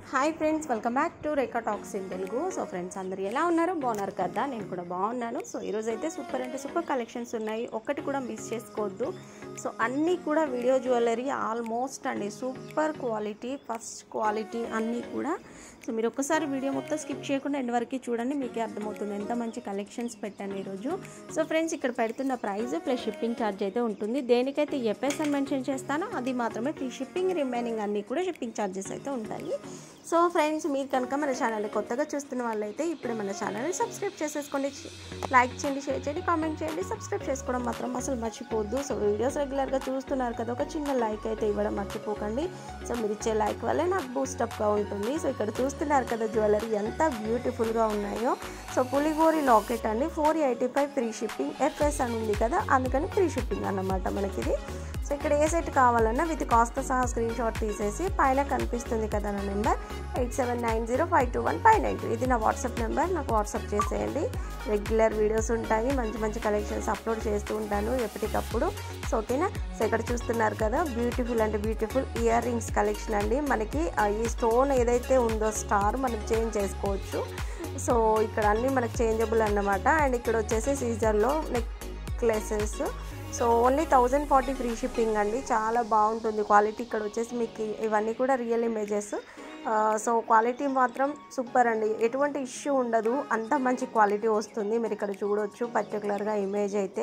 hi friends welcome back to Rekha talks in Telugu so friends అందరు ఎలా ఉన్నారు బాగున్నారు కదా నేను కూడా బాగున్నాను సో ఈరోజు అయితే సూపర్ అంటే సూపర్ కలెక్షన్స్ ఉన్నాయి ఒక్కటి కూడా మిస్ చేసుకోవద్దు సో అన్నీ కూడా వీడియో జ్యువెలరీ ఆల్మోస్ట్ అండి సూపర్ క్వాలిటీ ఫస్ట్ క్వాలిటీ అన్నీ కూడా సో మీరు ఒక్కసారి వీడియో మొత్తం స్కిప్ చేయకుండా ఎండ్ వరకు చూడండి మీకే అర్థమవుతుంది ఎంత మంచి కలెక్షన్స్ పెట్టాను ఈరోజు సో ఫ్రెండ్స్ ఇక్కడ పెడుతున్న ప్రైస్ ప్లస్ షిప్పింగ్ ఛార్జ్ అయితే ఉంటుంది దేనికైతే ఎఫ్ఎస్ అని మెన్షన్ చేస్తానో అది మాత్రమే ఫ్రీ షిప్పింగ్ రిమైనింగ్ అన్నీ కూడా షిప్పింగ్ ఛార్జెస్ అయితే ఉంటాయి సో ఫ్రెండ్స్ మీరు కనుక మన ఛానల్ని కొత్తగా చూస్తున్న వాళ్ళైతే ఇప్పుడు మన ఛానల్ని సబ్స్క్రైబ్ చేసేసుకోండి లైక్ చేయండి షేర్ చేయండి కామెంట్ చేయండి సబ్స్క్రైబ్ చేసుకోవడం మాత్రం అసలు మర్చిపోవద్దు సో వీడియోస్ రెగ్యులర్గా చూస్తున్నారు కదా ఒక చిన్న లైక్ అయితే ఇవ్వడం మర్చిపోకండి సో మీరు ఇచ్చే లైక్ వల్లే నాకు బూస్టప్గా ఉంటుంది సో ఇక్కడ చూస్తున్నారు కదా జ్యువెలరీ ఎంత బ్యూటిఫుల్గా ఉన్నాయో సో పులిగోరి లాకెట్ అండి four eighty five free shipping FS అని ఉంది కదా అందుకని ఫ్రీ షిప్పింగ్ అన్నమాట మనకి ఇది సో ఇక్కడ ఏ సెట్ కావాలన్నా విత్ కాస్ట్తో సహా స్క్రీన్ షాట్ తీసేసి పైన కనిపిస్తుంది కదా నా number eight seven nine zero five two one five nine two ఇది నా వాట్సాప్ నెంబర్ నాకు వాట్సాప్ చేసేయండి రెగ్యులర్ వీడియోస్ ఉంటాయి మంచి మంచి కలెక్షన్స్ అప్లోడ్ చేస్తూ ఉంటాను ఎప్పటికప్పుడు సో ఓకేనా సో ఇక్కడ చూస్తున్నారు కదా బ్యూటిఫుల్ అంటే బ్యూటిఫుల్ ఇయర్ రింగ్స్ కలెక్షన్ అండి మనకి ఆ ఈ స్టోన్ ఏదైతే ఉందో స్టార్ మనం చేంజ్ చేసుకోవచ్చు సో ఇక్కడ అన్నీ మనకు చేంజబుల్ అన్నమాట అండ్ ఇక్కడ వచ్చేసి సీజర్లో necklaces so only thousand forty free shipping అండి చాలా బాగుంటుంది క్వాలిటీ ఇక్కడ వచ్చేసి మీకు ఇవన్నీ కూడా రియల్ ఇమేజెస్ సో క్వాలిటీ మాత్రం సూపర్ అండి ఎటువంటి ఇష్యూ ఉండదు అంత మంచి క్వాలిటీ వస్తుంది మీరు ఇక్కడ చూడవచ్చు పర్టికులర్గా ఇమేజ్ అయితే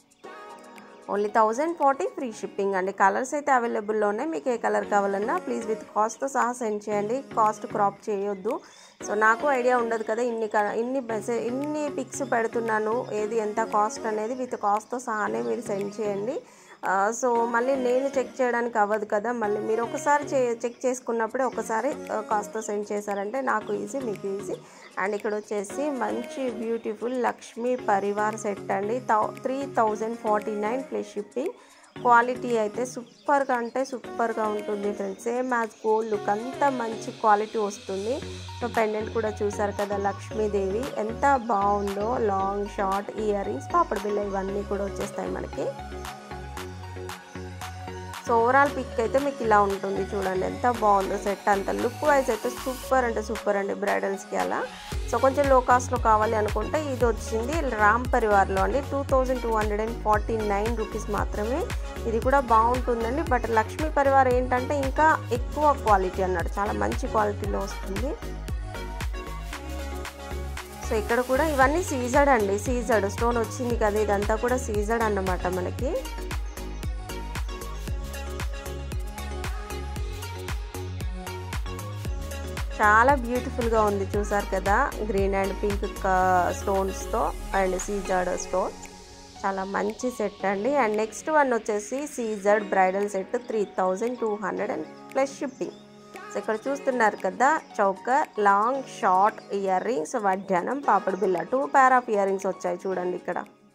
only thousand forty free shipping అండి కలర్స్ అయితే అవైలబుల్లో ఉన్నాయి మీకు ఏ కలర్ కావాలన్నా ప్లీజ్ విత్ కాస్ట్తో సహా సెండ్ చేయండి కాస్ట్ క్రాప్ చేయొద్దు సో నాకు ఐడియా ఉండదు కదా ఇన్ని ఇన్ని మెసేజ్ ఇన్ని పిక్స్ పెడుతున్నాను ఏది ఎంత కాస్ట్ అనేది విత్ కాస్ట్తో సహానే మీరు సెండ్ చేయండి సో మళ్ళీ నేను చెక్ చేయడానికి అవ్వదు కదా మళ్ళీ మీరు ఒకసారి చే చెక్ చేసుకున్నప్పుడే ఒకసారి కాస్ట్తో సెండ్ చేశారంటే నాకు ఈజీ మీకు ఈజీ అండ్ ఇక్కడ వచ్చేసి మంచి బ్యూటిఫుల్ లక్ష్మీ పరివార్ సెట్ అండి thou three thousand forty nine plus shipping quality అయితే సూపర్గా అంటే సూపర్గా ఉంటుంది friends same as gold look అంత మంచి క్వాలిటీ వస్తుంది సో పెండెంట్ కూడా చూసారు కదా లక్ష్మీదేవి ఎంత బాగుందో లాంగ్ షార్ట్ ఇయర్ రింగ్స్ పాపడి బిల్ల ఇవన్నీ కూడా వచ్చేస్తాయి మనకి సో ఓవరాల్ పిక్ అయితే మీకు ఇలా ఉంటుంది చూడండి ఎంత బాగుందో సెట్ అంత లుక్ వైజ్ అయితే సూపర్ అంటే సూపర్ అండి బ్రైడల్స్కి అలా సో కొంచెం లో కాస్ట్లో కావాలి అనుకుంటే ఇది వచ్చింది రామ్ పరివార్లో అండి two thousand two hundred and forty nine rupees మాత్రమే ఇది కూడా బాగుంటుందండి బట్ లక్ష్మీ పరివార్ ఏంటంటే ఇంకా ఎక్కువ క్వాలిటీ అన్నాడు చాలా మంచి క్వాలిటీలో వస్తుంది సో ఇక్కడ కూడా ఇవన్నీ సీజడ్ అండి సీజడ్ స్టోన్ వచ్చింది కదా ఇదంతా కూడా సీజడ్ అన్నమాట మనకి చాలా బ్యూటిఫుల్గా ఉంది చూసారు కదా గ్రీన్ అండ్ పింక్ స్టోన్స్తో అండ్ సీజర్డ్ స్టోన్ చాలా మంచి సెట్ అండి అండ్ నెక్స్ట్ వన్ వచ్చేసి సీజర్డ్ bridal set three thousand two hundred and plus shipping so ఇక్కడ చూస్తున్నారు కదా choker long short year earrings వడ్డానం పాపడి బిల్ల two pair of year earrings వచ్చాయి చూడండి ఇక్కడ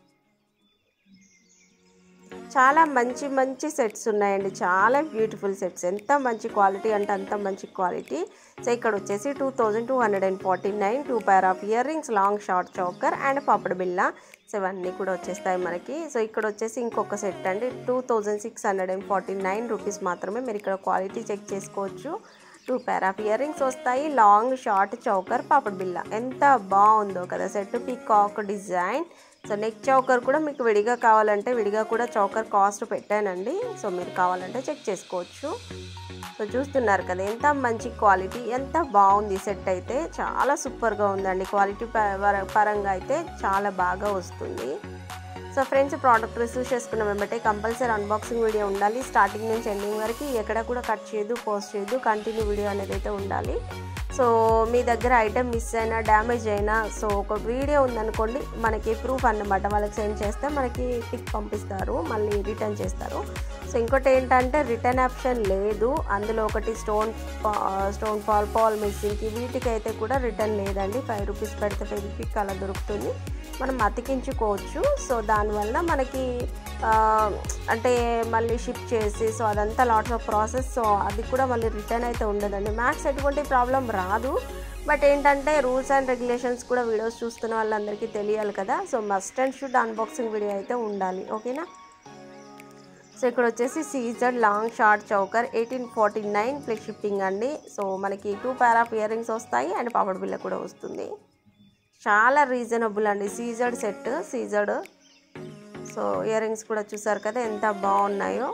చాలా మంచి మంచి సెట్స్ ఉన్నాయండి చాలా బ్యూటిఫుల్ సెట్స్ ఎంత మంచి క్వాలిటీ అంటే అంత మంచి క్వాలిటీ సో ఇక్కడ వచ్చేసి two thousand two hundred and forty nine two pair of year earrings long short choker and పాపడి బిల్ల సో ఇవన్నీ కూడా వచ్చేస్తాయి మనకి సో ఇక్కడ వచ్చేసి ఇంకొక సెట్ అండి two thousand six hundred and forty nine rupees మాత్రమే మీరు ఇక్కడ క్వాలిటీ చెక్ చేసుకోవచ్చు two pair of year earrings వస్తాయి లాంగ్ షార్ట్ చౌకర్ పాపడి బిల్ల ఎంత బాగుందో కదా set peacock design so neck choker కూడా మీకు విడిగా కావాలంటే విడిగా కూడా చౌకర్ కాస్ట్ పెట్టానండి సో మీరు కావాలంటే చెక్ చేసుకోవచ్చు సో చూస్తున్నారు కదా ఎంత మంచి క్వాలిటీ ఎంత బాగుంది సెట్ అయితే చాలా సూపర్గా ఉందండి క్వాలిటీ పరంగా అయితే చాలా బాగా వస్తుంది సో ఫ్రెండ్స్ ప్రోడక్ట్ రిసీవ్ చేసుకున్న వెంబటే కంపల్సరీ అన్బాక్సింగ్ వీడియో ఉండాలి స్టార్టింగ్ నుంచి ఎండింగ్ వరకు ఎక్కడ కూడా కట్ చేయదు పోస్ట్ చేయదు కంటిన్యూ వీడియో అనేది అయితే ఉండాలి సో మీ దగ్గర ఐటెం మిస్ అయినా డ్యామేజ్ అయినా సో ఒక వీడియో ఉందనుకోండి మనకి ప్రూఫ్ అన్నమాట వాళ్ళకి సెండ్ చేస్తే మనకి పిక్ పంపిస్తారు మళ్ళీ రిటర్న్ చేస్తారు సో ఇంకోటి ఏంటంటే రిటర్న్ ఆప్షన్ లేదు అందులో ఒకటి స్టోన్ స్టోన్ ఫాల్ పాల్ మిస్సింగ్కి వీటికి అయితే కూడా రిటర్న్ లేదండి ఫైవ్ రూపీస్ పెడితే ఫైవ్ పిక్ అలా దొరుకుతుంది మనం అతికించుకోవచ్చు సో దానివల్ల మనకి అంటే మళ్ళీ షిప్ చేసి సో అదంతా లాట్స్ ఆఫ్ ప్రాసెస్ సో అది కూడా మళ్ళీ రిటర్న్ అయితే ఉండదండి మ్యాక్స్ ఎటువంటి ప్రాబ్లం రాదు బట్ ఏంటంటే రూల్స్ అండ్ రెగ్యులేషన్స్ కూడా వీడియోస్ చూస్తున్న వాళ్ళందరికీ తెలియాలి కదా so must and should unboxing video అయితే ఉండాలి ఓకేనా సో ఇక్కడ వచ్చేసి సీజర్ long short choker eighteen forty nine plus shipping అండి సో మనకి two pair of year earrings వస్తాయి అండ్ పాపడ్ బిల్ల కూడా వస్తుంది చాలా రీజనబుల్ అండి సీజర్డ్ సెట్ సీజర్డ్ సో ఇయర్ రింగ్స్ కూడా చూసారు కదా ఎంత బాగున్నాయో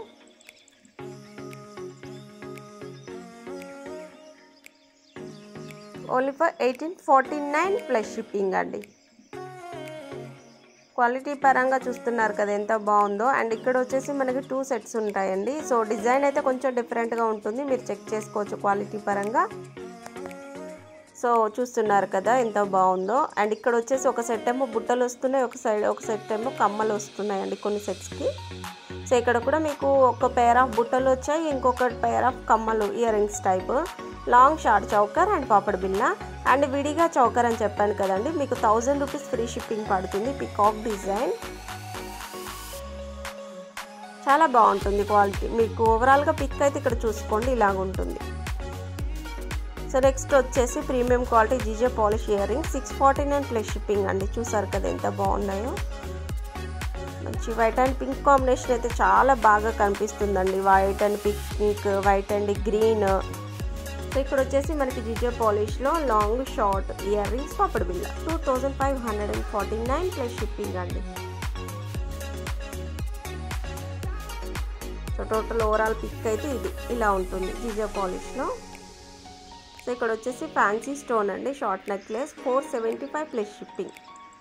only for eighteen forty nine plus shipping అండి క్వాలిటీ పరంగా చూస్తున్నారు కదా ఎంత బాగుందో అండ్ ఇక్కడ వచ్చేసి మనకి టూ సెట్స్ ఉంటాయండి సో డిజైన్ అయితే కొంచెం డిఫరెంట్గా ఉంటుంది మీరు చెక్ చేసుకోవచ్చు క్వాలిటీ పరంగా సో చూస్తున్నారు కదా ఎంత బాగుందో అండ్ ఇక్కడ వచ్చేసి ఒక సెట్ ఏమో బుట్టలు వస్తున్నాయి ఒక సైడ్ ఒక సెట్ ఏమో కమ్మలు వస్తున్నాయండి కొన్ని సెట్స్కి సో ఇక్కడ కూడా మీకు ఒక పేర్ ఆఫ్ బుట్టలు వచ్చాయి ఇంకొక పేర్ ఆఫ్ కమ్మలు earrings type long short choker and పాపడ్ బిల్ల అండ్ విడిగా చౌకర్ అని చెప్పాను కదండి మీకు థౌజండ్ రూపీస్ ఫ్రీ షిప్పింగ్ పడుతుంది పికాక్ డిజైన్ చాలా బాగుంటుంది క్వాలిటీ మీకు ఓవరాల్గా పిక్ అయితే ఇక్కడ చూసుకోండి ఇలాగ ఉంటుంది సో నెక్స్ట్ వచ్చేసి premium quality GJ polish earring six forty nine plus shipping అండి చూసారు కదా ఎంత బాగున్నాయో మంచి వైట్ అండ్ పింక్ కాంబినేషన్ అయితే చాలా బాగా కనిపిస్తుందండి white and pink white and green so ఇక్కడ వచ్చేసి మనకి జిజే పాలిష్లో లాంగ్ షార్ట్ ఇయర్ రింగ్స్ పాపడ్ బిల్ల two thousand five hundred and forty nine plus shipping అండి సో టోటల్ ఓవరాల్ పిక్ అయితే ఇది ఇలా ఉంటుంది జిజే పాలిష్లో సో ఇక్కడ వచ్చేసి ఫ్యాన్సీ స్టోన్ అండి short necklace four seventy five plus shipping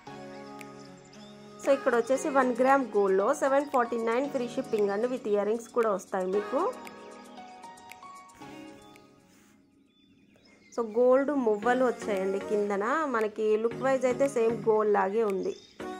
so ఇక్కడ వచ్చేసి వన్ గ్రామ్ గోల్డ్లో seven forty nine free shipping అండి విత్ ఇయర్ రింగ్స్ కూడా వస్తాయి మీకు సో గోల్డ్ మువ్వలు వచ్చాయండి కిందన మనకి లుక్ వైజ్ అయితే సేమ్ గోల్డ్ లాగే ఉంది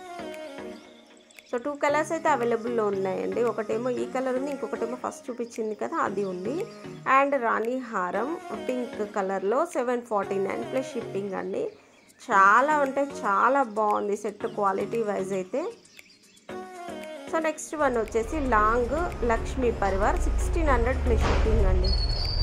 సో టూ కలర్స్ అయితే అవైలబుల్లో ఉన్నాయండి ఒకటేమో ఈ కలర్ ఉంది ఇంకొకటేమో ఫస్ట్ చూపించింది కదా అది ఉంది అండ్ రాణి హారం పింక్ కలర్లో seven forty nine plus shipping అండి చాలా అంటే చాలా బాగుంది సెట్ క్వాలిటీ వైజ్ అయితే సో నెక్స్ట్ వన్ వచ్చేసి long Lakshmi Parivar sixteen hundred plus shipping అండి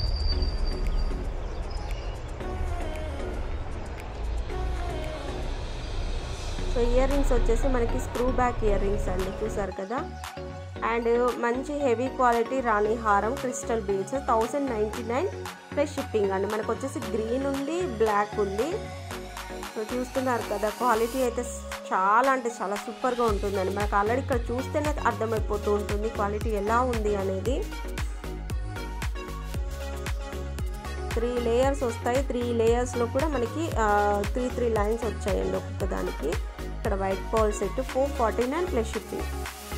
సో ఇయర్ రింగ్స్ వచ్చేసి మనకి స్క్రూ బ్యాక్ ఇయర్ రింగ్స్ అండి చూసారు కదా అండ్ మంచి హెవీ క్వాలిటీ రాణి హారం crystal beads thousand ninety nine plus shipping అండి మనకు వచ్చేసి గ్రీన్ ఉంది బ్లాక్ ఉంది సో చూస్తున్నారు కదా క్వాలిటీ అయితే చాలా అంటే చాలా సూపర్గా ఉంటుందండి మనకు ఆల్రెడీ ఇక్కడ చూస్తేనే అర్థమైపోతూ ఉంటుంది క్వాలిటీ ఎలా ఉంది అనేది త్రీ లేయర్స్ వస్తాయి త్రీ లేయర్స్లో కూడా మనకి త్రీ త్రీ లైన్స్ వచ్చాయండి ఒక్కొక్క దానికి ఇక్కడ white pearl set four forty nine plus shipping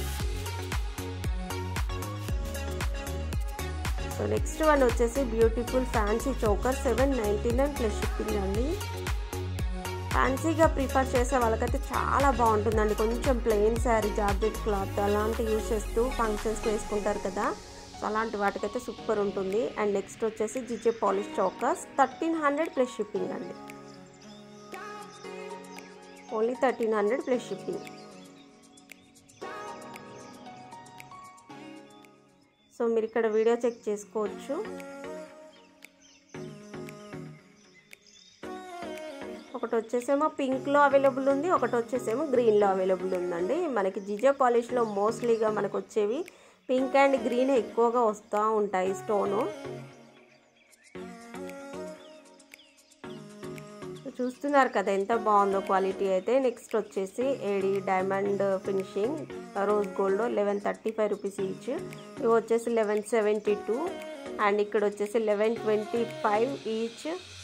so next one వచ్చేసి beautiful fancy choker seven ninety nine plus shipping అండి ఫ్యాన్సీగా ప్రిఫర్ చేసే వాళ్ళకైతే చాలా బాగుంటుందండి కొంచెం ప్లెయిన్ శారీ జార్జెట్ క్లాత్ అలాంటి యూజ్ చేస్తూ ఫంక్షన్స్ వేసుకుంటారు కదా సో అలాంటి వాటికైతే సూపర్ ఉంటుంది అండ్ నెక్స్ట్ వచ్చేసి GJ polish chokers thirteen hundred plus shipping అండి only thirteen hundred plus shipping so మీరు ఇక్కడ వీడియో చెక్ చేసుకోవచ్చు ఒకటి వచ్చేసేమో పింక్లో అవైలబుల్ ఉంది ఒకటి వచ్చేసేమో గ్రీన్లో అవైలబుల్ ఉందండి మనకి జిజే పాలిష్లో మోస్ట్లీగా మనకు వచ్చేవి పింక్ అండ్ గ్రీన్ ఎక్కువగా వస్తూ ఉంటాయి స్టోను చూస్తున్నారు కదా ఎంత బాగుందో క్వాలిటీ అయితే నెక్స్ట్ వచ్చేసి AD diamond finishing rose gold eleven thirty five rupees each ఇవి వచ్చేసి లెవెన్ సెవెంటీ టూ అండ్ ఇక్కడ వచ్చేసి లెవెన్ ట్వంటీ ఫైవ్ ఈచ్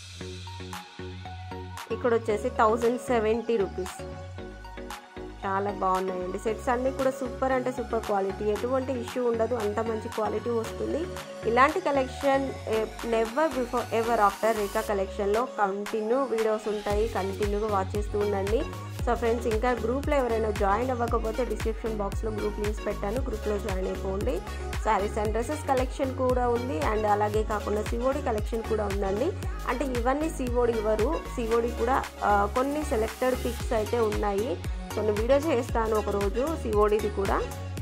ఇక్కడ వచ్చేసి థౌజండ్ సెవెంటీ రూపీస్ చాలా బాగున్నాయండి సెట్స్ అన్నీ కూడా సూపర్ అంటే సూపర్ క్వాలిటీ ఎటువంటి ఇష్యూ ఉండదు అంత మంచి క్వాలిటీ వస్తుంది ఇలాంటి collection never before ever after Rekha కలెక్షన్లో కంటిన్యూ వీడియోస్ ఉంటాయి కంటిన్యూగా వాచ్ చేస్తూ ఉండండి సో ఫ్రెండ్స్ ఇంకా గ్రూప్లో ఎవరైనా జాయిన్ అవ్వకపోతే డిస్క్రిప్షన్ బాక్స్లో గ్రూప్ లింక్స్ పెట్టాను గ్రూప్లో జాయిన్ అయిపోండి శారీస్ అండ్ డ్రెస్సెస్ కలెక్షన్ కూడా ఉంది అండ్ అలాగే కాకుండా సివోడి కలెక్షన్ కూడా ఉందండి అంటే ఇవన్నీ సివోడి ఇవ్వరు సివోడి కూడా కొన్ని సెలెక్టెడ్ పిక్స్ అయితే ఉన్నాయి కొన్ని వీడియో చేస్తాను ఒకరోజు సివోడిది కూడా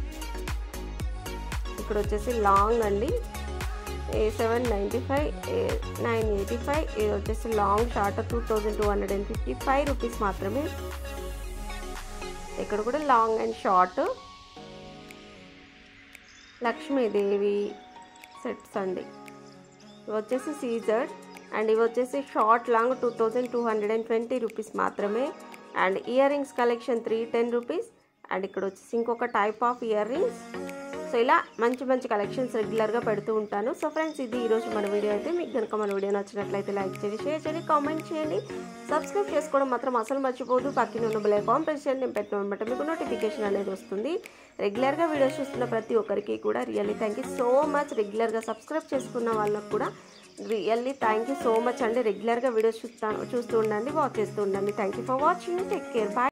ఇక్కడ వచ్చేసి లాంగ్ అండి ఏ seven ninety five nine eighty five ఇది వచ్చేసి long short two thousand two hundred and fifty five rupees మాత్రమే ఇక్కడ కూడా long and short Lakshmidevi sets అండి ఇవి వచ్చేసి సీజర్ అండ్ ఇవి వచ్చేసి short long two thousand two hundred and twenty rupees మాత్రమే and ear rings collection three ten rupees and ఇక్కడ వచ్చేసి ఇంకొక type of year rings so ఇలా మంచి మంచి కలెక్షన్స్ రెగ్యులర్గా పెడుతూ ఉంటాను సో ఫ్రెండ్స్ ఇది ఈరోజు మన వీడియో అయితే మీకు కనుక మన వీడియో నచ్చినట్లయితే లైక్ చేయండి షేర్ చేయండి కామెంట్ చేయండి సబ్స్క్రైబ్ చేసుకోవడం మాత్రం అసలు మర్చిపోదు పక్కన ఉన్న బెల్ ఐకాన్ ప్రెస్ చేయండి నేను పెట్టిన వెంబట మీకు నోటిఫికేషన్ అనేది వస్తుంది రెగ్యులర్గా వీడియోస్ చూస్తున్న ప్రతి ఒక్కరికి కూడా really thank you so much రెగ్యులర్గా సబ్స్క్రైబ్ చేసుకున్న వాళ్ళకు కూడా really thank you so much అండి రెగ్యులర్గా వీడియోస్ చూస్తా చూస్తూ ఉండండి వాచ్ చేస్తూ ఉండండి thank you for watching take care bye